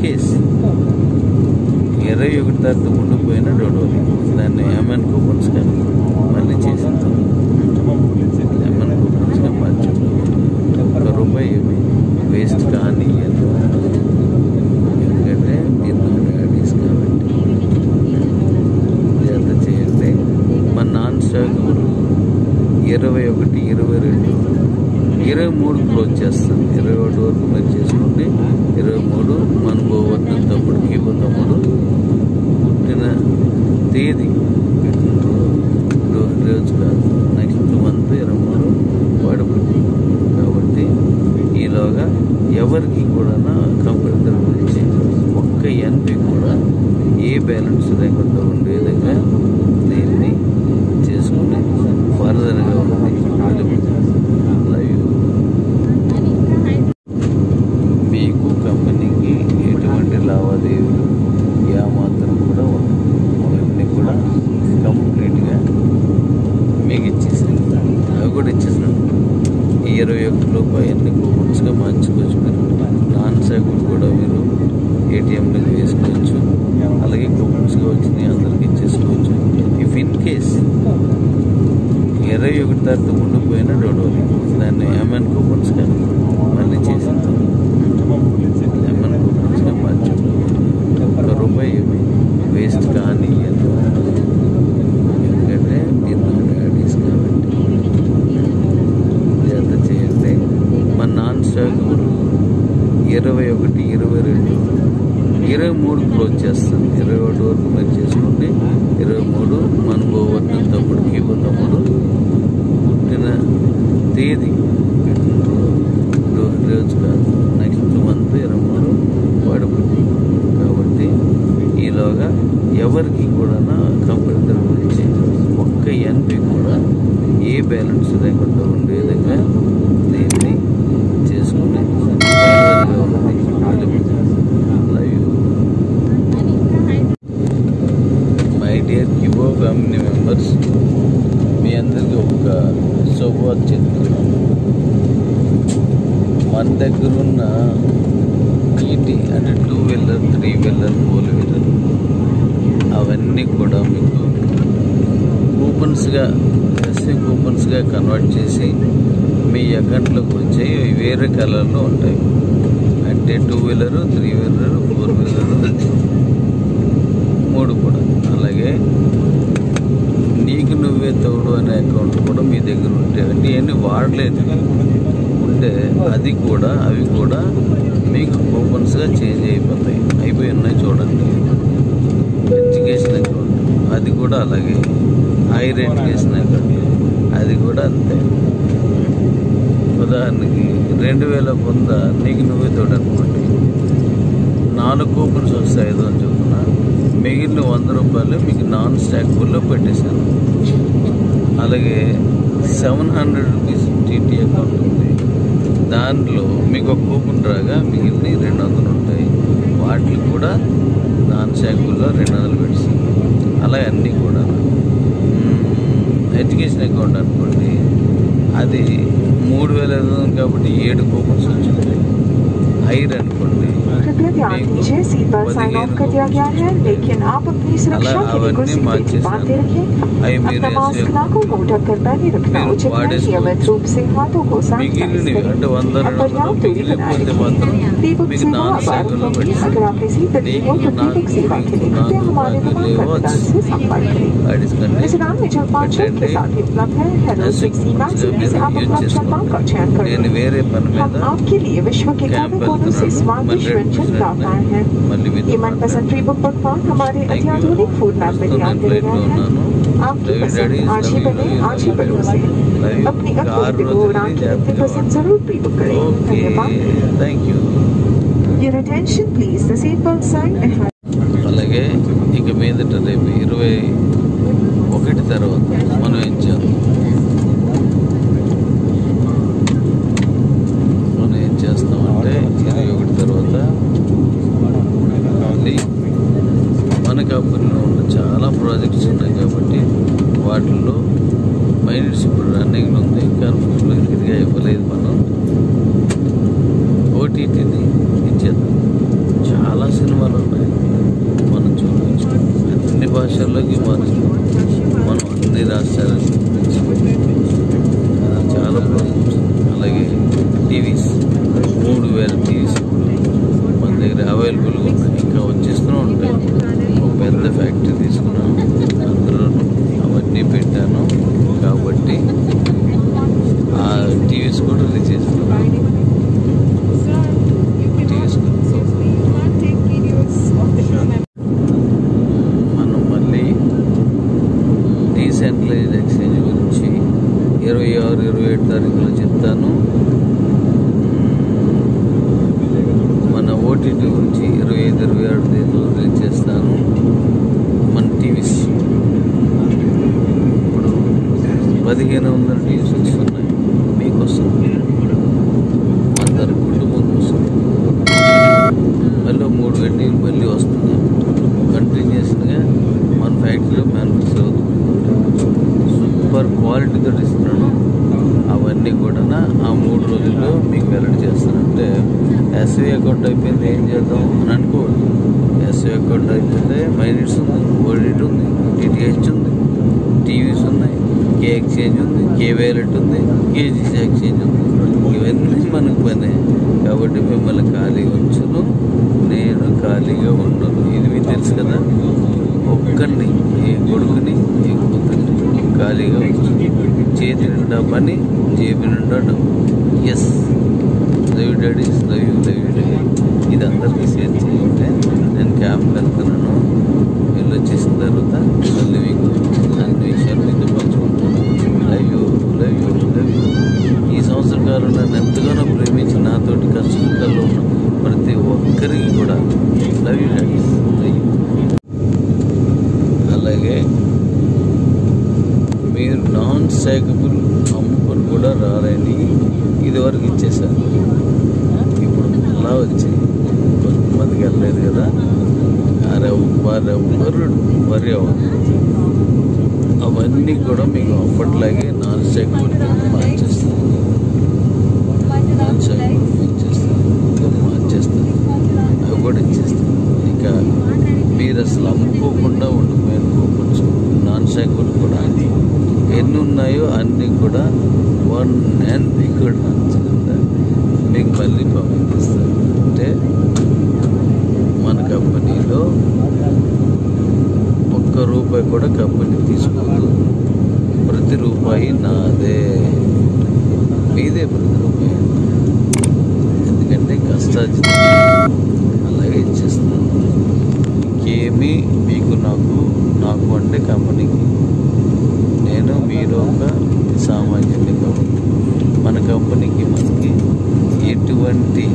Case ఇరవై ఒకటి తారీఖు ఉండిపోయిన డోడోలి దాన్ని ఎంఎన్ కూపన్స్గా మళ్ళీ చేసింది ఎంఎన్ కూపన్స్గా మార్చాడు ఒక్క రూపాయి ఏమి వేస్ట్ కానీ ఎందుకంటే మీరు నా డాడీస్ కాబట్టి జత చేయండి మన నాన్ స్టాక్ ఇరవై ఒకటి ఇరవై రెండు ఇరవై మూడు క్లోజ్ చేస్తాను ఇరవై ఒకటి వరకు మీరు చేసుకోండి ఇరవై మూడు మన గోవర్ధన తమ్ముడు కీబో తమ్ముడు పుట్టిన తేదీ పెట్టిన రో- రోజు కాదు నెక్స్ట్ మంత్ ఇరవై మూడు వాడు పుట్టిన కాబట్టి ఈలోగా ఎవరికి కూడా కంపెనీ తరపు నుంచి ఒక్క ఎన్పి కూడా ఏ బ్యాలెన్స్ లేకుండా ఉండే విధంగా దీన్ని చేసుకుని ఫర్దర్గా ఉంది లైవ్ మీకు కంపెనీకి ఎటువంటి లావాదేవీలు ఏమాత్రం కూడా ఉండవు అవన్నీ కూడా కంప్లీట్గా మీకు ఇచ్చేసాను అవి కూడా ఇచ్చేసాను ఈ ఇరవై ఒకటి లోపు అవన్నీ కూపన్స్గా మార్చుకోవచ్చు మీరు నాన్ సేకులు కూడా మీరు ఏటీఎంలో వేసుకోవచ్చు అలాగే కూపన్స్గా వచ్చినాయి అందరికి ఇచ్చేసుకోవచ్చు ఇఫ్ ఇన్ కేస్ ఇరవై ఒకటి తారీఖు ఉండిపోయిన డోడోలి దాన్ని ఎంఎన్ కూపన్స్గా మళ్ళీ చేసింది ఎంఎన్ కూపన్స్గా మార్చాడు ఒక్క రూపాయి ఏమి వేస్ట్ కానీ ఎందుకంటే మీరు నా డాడీస్ కాబట్టి జత చేయండి మన నాన్ స్టాక్ ఇరవై ఒకటి ఇరవై రెండు ఇరవై మూడు క్లోజ్ చేస్తాను ఇరవై ఒకటి వరకు మీరు చేసుకోండి ఇరవై మూడు మన గోవర్ధన తమ్ముడు కీబో తమ్ముడు పుట్టిన తేదీ పెట్టిన రో- రోజు కాదు నెక్స్ట్ మంత్ ఇరవై మూడు వాడు పుట్టిన కాబట్టి ఈలోగా ఎవరికి కూడా కంపెనీ తరపు నుంచి ఒక్క ఎన్పి కూడా ఏ బ్యాలెన్స్ లేకుండా ఉండే విధంగా దీన్ని చేసుకుని ఫర్దర్గా ఉంది లైవ్ మై డియర్ కిబో ఫ్యామిలీ మెంబర్స్ మీ అందరికీ ఒక శుభవార్త చెప్తున్నాను మన దగ్గర ఉన్న ఈటీ అంటే two wheeler three wheeler four wheeler అవన్నీ కూడా మీకు కూపన్స్గా ఎస్సీ కూపన్స్గా కన్వర్ట్ చేసి మీ అకౌంట్లోకి వచ్చి వేరే కలర్లో ఉంటాయి అంటే two wheeler three wheeler four wheeler మూడు కూడా అలాగే నీకు నువ్వే తోడు అనే అకౌంట్ కూడా మీ దగ్గర ఉంటాయి అంటే ఇవన్నీ వాడలేదు ఉంటే అది కూడా అవి కూడా మీకు కూపన్స్గా చేంజ్ అయిపోతాయి అయిపోయి ఉన్నాయి చూడండి ఎడ్యుకేషన్ అకౌంట్ అది కూడా అలాగే హైర్ ఎడ్యుకేషన్ అకౌంట్ అది కూడా అంతే ఉదాహరణకి రెండు వేల పొంద నీకు నువ్వే తోడు అనుకోండి నాలుగు కూపన్స్ వస్తాయి ఐదు అని చెప్తున్నా మిగిలిన వంద రూపాయలు మీకు నాన్ స్టాక్బుల్లో పెట్టేశాను అలాగే seven hundred rupees TT account ఉంది దాంట్లో మీకు ఒక కూపన్ రాగా మిగిలిన రెండు వందలు ఉంటాయి వాటికి కూడా నాన్ స్టాక్బుల్లో రెండు వందలు పెట్టేసాను అలా అన్నీ కూడా ఎడ్యుకేషన్ అకౌంట్ అనుకోండి అది మూడు వేల ఐదు వందలు కాబట్టి ఏడు కూపన్స్ వచ్చింది హైర్ అనుకోండి कृपया ध्यान మీకు दीजिए सीट बेल्ट साइन ऑफ कर दिया गया है लेकिन आप अपनी सुरक्षा अला के लिए అవన్నీ कुर्सी पे మార్చేసాను. बांधे रखें అవి మీరు अपना मास्क వేసే नाकों को ढककर पहने रखना మీరు उचित है వాడేసుకోవచ్చు. नियमित रूप से हाथों को सैनिटाइज మిగిలినవి అంటే करें వంద और రెండు వందలు पर्याप्त दूरी बनाए మిగిలిపోతే మాత్రం रखें दीपक మీకు सेवा నాన్ अब సైకిల్లో आरंभ होगी పెట్టి अगर आप किसी तरह हो तो నాకు दीपक सेवा के लिए నాకు कृपया हमारे నాకు दुकान లేవో पर से संपर्क करें అడిస్కండి रेस्टोरेंट में जलपान छत के साथ ही उपलब्ध है हेलो सिक्स ब्रांच से आप अपना जलपान का चयन నేను करें వేరే పని हम మీద आपके लिए विश्व के कैंप कोने कोने से వెళ్తున్నాను स्वादिष्ट మళ్ళీ व्यंजन लाभ आए हैं మళ్ళీ మీతో ये मनपसंद ट्री बुक पकवान हमारे Thank you. अत्याधुनिक फूड लैब में ప్రస్తుతం तैयार నేను किए ఫ్లైట్లో गए हैं ఉన్నాను आपकी David Daddy पसंद is आज ही lovely, बने lovely, आज ही lovely. परोसे Live अपनी कार अगली रोज उड़ान की जाती है पसंद जरूर प्री बुक करें ఓకే धन्यवाद thank you Your attention please the seat belt sign ahead అలాగే ఇక మీదట రేపు ఇరవై ఒకటి తర్వాత మనం ఏం చేద్దాం మనం ఏం చేస్తామంటే ఇరవై ఒకటి తర్వాత మళ్ళీ మన కంపెనీలో ఉన్న చాలా ప్రాజెక్ట్స్ ఉన్నాయి కాబట్టి వాటిల్లో మైనట్స్ ఇప్పుడు రన్నింగ్ ఉంది కన్ఫర్మ్లో ఇదిగా ఇవ్వలేదు మనం ఓటీటీని ఇచ్చేద్దాం చాలా సినిమాలు ఉన్నాయి మనం చూడవచ్చు అన్ని భాషల్లోకి మార్చి మనం అన్ని రాష్ట్రాలకు ఆ, చాలా ప్రోగ్రామ్స్ అలాగే టీవీస్ మూడు వేల టీవీస్ మన దగ్గర అవైలబుల్గా ఉన్నాయి ఇంకా వచ్చేస్తూనే ఉంటాయి ఒక పెద్ద ఫ్యాక్టరీ తీసుకున్నాను అందులో అవన్నీ పెట్టాను కాబట్టి ఆ టీవీస్ కూడా రిలీజ్ చేస్తున్నాను టీవీస్ మనం మళ్ళీ డీసెంట్రలైజ్డ్ ఎక్స్చేంజ్ గురించి ఇరవై ఆరు ఇరవై ఏడు తారీఖులో చెప్తాను మన ఓటీటీ గురించి ఇరవై ఐదు ఇరవై ఆరు తేదీలో రిలీజ్ చేస్తాను మన టీవీస్ ఇప్పుడు పదిహేను వందల టీవీస్ వస్తున్నాయి మీకోసం అందరి కుటుంబం కోసం మళ్ళీ మూడు గంటలు మళ్ళీ వస్తుంది కంటిన్యూస్గా మన ఫ్యాక్టరీలో మ్యానుఫ్యాక్చర్ అవుతుంది సూపర్ క్వాలిటీతో ఇస్తున్నాను అవన్నీ కూడా ఆ మూడు రోజుల్లో మీకు వెల్లడి చేస్తానంటే ఎస్వి అకౌంట్ అయిపోయింది ఏం చేద్దాం అని అనుకోవద్దు ఎస్వి అకౌంట్ అయిపోతే మైనిట్స్ ఉంది ఓడిట్ ఉంది డిటిహెచ్ ఉంది టీవీస్ ఉన్నాయి కే ఎక్స్చేంజ్ ఉంది కే వైలెట్ ఉంది కేజీసీ ఎక్స్చేంజ్ ఉంది ఇవన్నీ మనకు పనే కాబట్టి మిమ్మల్ని ఖాళీగా ఉంచును నేను ఖాళీగా ఉండను ఇది మీకు తెలుసు కదా ఒక్కడిని ఏ కొడుకుని ఏ కూతుర్ని ఖాళీగా ఉంచు చేతి నిండా పని జేబు నిండా డబ్బు yes love daddy love you love you daddy ఇది అందరికీ షేర్ చేయండి నేను క్యాంప్ వెళ్తున్నాను వీళ్ళు వచ్చేసిన తర్వాత మళ్ళీ మీకు అన్ని విషయాలు మీతో పంచుకుంటాను love you love you love you ఈ సంవత్సర కాలం నన్ను ఎంతగానో ప్రేమించి నాతోటి కష్టసుఖాల్లో ఉన్న ప్రతి ఒక్కరికి కూడా love you daddy love you అలాగే మీరు నాన్ స్టాకబుల్ అమ్ముకొని కూడా రారని ఇదివరకు ఇచ్చేసారు ఇప్పుడు అలా వచ్చి కొంతమందికి వెళ్ళలేదు కదా వారెవ్వరు వరి అవ్వదు అవన్నీ కూడా మీకు అప్పట్లాగే నాన్ స్టాకబుల్ మార్చేస్తాను నాన్ స్టాకబుల్ మార్చేస్తాను మార్చేస్తాను అవి కూడా ఇచ్చేస్తాను ఇక మీరు అసలు అమ్ముకోకుండా ఉండిపోయినుకోవచ్చు నాన్ స్టాకబుల్ కూడా ఎన్ని ఉన్నాయో అన్నీ కూడా వన్ అండ్ కూడా ఉంచకుండా మీకు మళ్ళీ పంపిస్తారు అంటే మన కంపెనీలో ఒక్క రూపాయి కూడా కంపెనీ తీసుకోదు ప్రతి రూపాయి నాదే మీదే ప్రతి రూపాయి ఎందుకంటే కష్టార్జితం అలాగే ఇచ్చేస్తున్నాను ఇంకేమీ మీకు నాకు నాకు అంటే కంపెనీకి నేను మీరు ఒక సామాన్యుడిని కాబట్టి మన కంపెనీకి మనకి ఎటువంటి